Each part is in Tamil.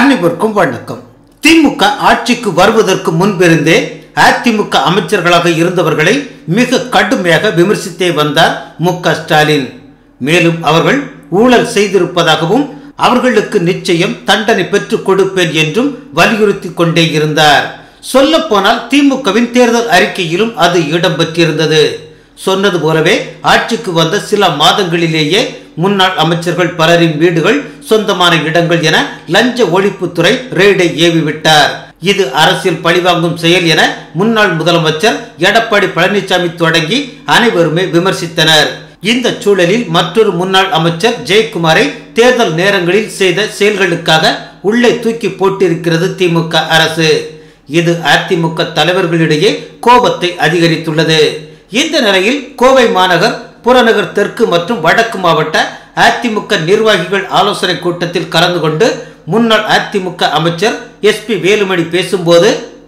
அனைவருக்கும் வணக்கம் திமுக ஆட்சிக்கு வருவதற்கு முன்பிருந்தே அதிமுக அமைச்சர்களாக இருந்தவர்களை மிக கடுமையாக விமர்சித்தே வந்தார் மு க ஸ்டாலின் மேலும் அவர்கள் ஊழல் செய்திருப்பதாகவும் அவர்களுக்கு நிச்சயம் தண்டனை பெற்றுக் கொடுப்பேன் என்றும் வலியுறுத்தி கொண்டே இருந்தார் சொல்ல போனால் திமுகவின் தேர்தல் அறிக்கையிலும் அது இடம்பெற்றிருந்தது சொன்னது போலவே ஆட்சிக்கு வந்த சில மாதங்களிலேயே முன்னாள் அமைச்சர்கள் பலரின் வீடுகள் சொந்தமான இடங்கள் என லஞ்ச ஒழிப்புத்துறை ரெய்டை ஏவிவிட்டார் இது அரசியல் பழிவாங்கும் செயல் என முன்னாள் முதலமைச்சர் எடப்பாடி பழனிசாமி தொடங்கி அனைவருமே விமர்சித்தனர் இந்த சூழலில் மற்றொரு முன்னாள் அமைச்சர் ஜெயக்குமாரை தேர்தல் நேரங்களில் செய்த செயல்களுக்காக உள்ளே தூக்கி போட்டிருக்கிறது திமுக அரசு இது அதிமுக தலைவர்களிடையே கோபத்தை அதிகரித்துள்ளது இந்த நிலையில் கோவை மாநகர் புறநகர் தெற்கு மற்றும் வடக்கு மாவட்ட அதிமுக நிர்வாகிகள் ஆலோசனை கூட்டத்தில் கலந்து கொண்டு முன்னாள் அதிமுக அமைச்சர் எஸ் பி வேலுமணி பேசும்போது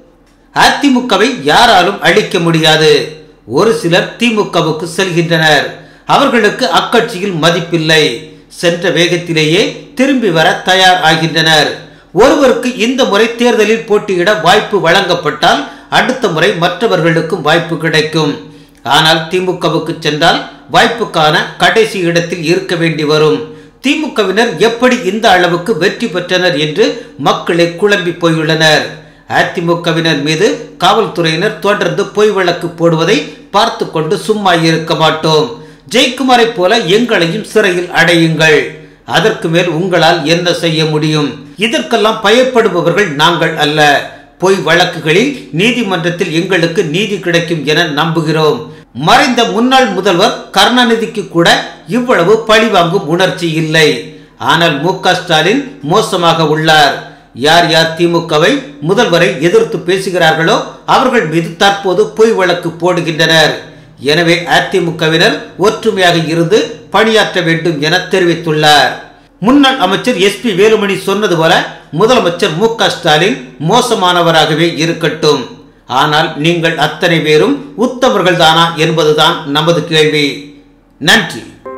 அதிமுகவை யாராலும் அழிக்க முடியாது ஒரு சிலர் திமுகவுக்கு செல்கின்றனர் அவர்களுக்கு அக்கட்சியில் மதிப்பில்லை சென்ற வேகத்திலேயே திரும்பி வர தயார் ஆகின்றனர் ஒருவருக்கு இந்த முறை தேர்தலில் போட்டியிட வாய்ப்பு வழங்கப்பட்டால் அடுத்த முறை மற்றவர்களுக்கும் வாய்ப்பு கிடைக்கும் ஆனால் திமுகவுக்கு சென்றால் வாய்ப்புக்கான கடைசி இடத்தில் இருக்க வேண்டி வரும் திமுகவினர் எப்படி இந்த அளவுக்கு வெற்றி பெற்றனர் என்று மக்களை குழம்பி போயுள்ளனர் அதிமுகவினர் மீது காவல்துறையினர் தொடர்ந்து பொய் வழக்கு போடுவதை பார்த்து கொண்டு சும்மா இருக்க மாட்டோம் ஜெயக்குமாரை போல எங்களையும் சிறையில் அடையுங்கள் அதற்கு மேல் உங்களால் என்ன செய்ய முடியும் இதற்கெல்லாம் பயப்படுபவர்கள் நாங்கள் அல்ல பொய் வழக்குகளில் நீதிமன்றத்தில் எங்களுக்கு நீதி கிடைக்கும் என நம்புகிறோம் மறைந்த முன்னாள் முதல்வர் கருணாநிதிக்கு கூட இவ்வளவு பழிவாங்கும் உணர்ச்சி இல்லை ஆனால் மு க ஸ்டாலின் மோசமாக உள்ளார் யார் யார் திமுகவை முதல்வரை எதிர்த்து பேசுகிறார்களோ அவர்கள் மீது தற்போது பொய் வழக்கு போடுகின்றனர் எனவே அதிமுகவினர் ஒற்றுமையாக இருந்து பணியாற்ற வேண்டும் என தெரிவித்துள்ளார் முன்னாள் அமைச்சர் எஸ் பி வேலுமணி சொன்னது போல முதலமைச்சர் மு க ஸ்டாலின் மோசமானவராகவே இருக்கட்டும் ஆனால் நீங்கள் அத்தனை பேரும் உத்தமர்கள் தானா என்பதுதான் நமது கேள்வி நன்றி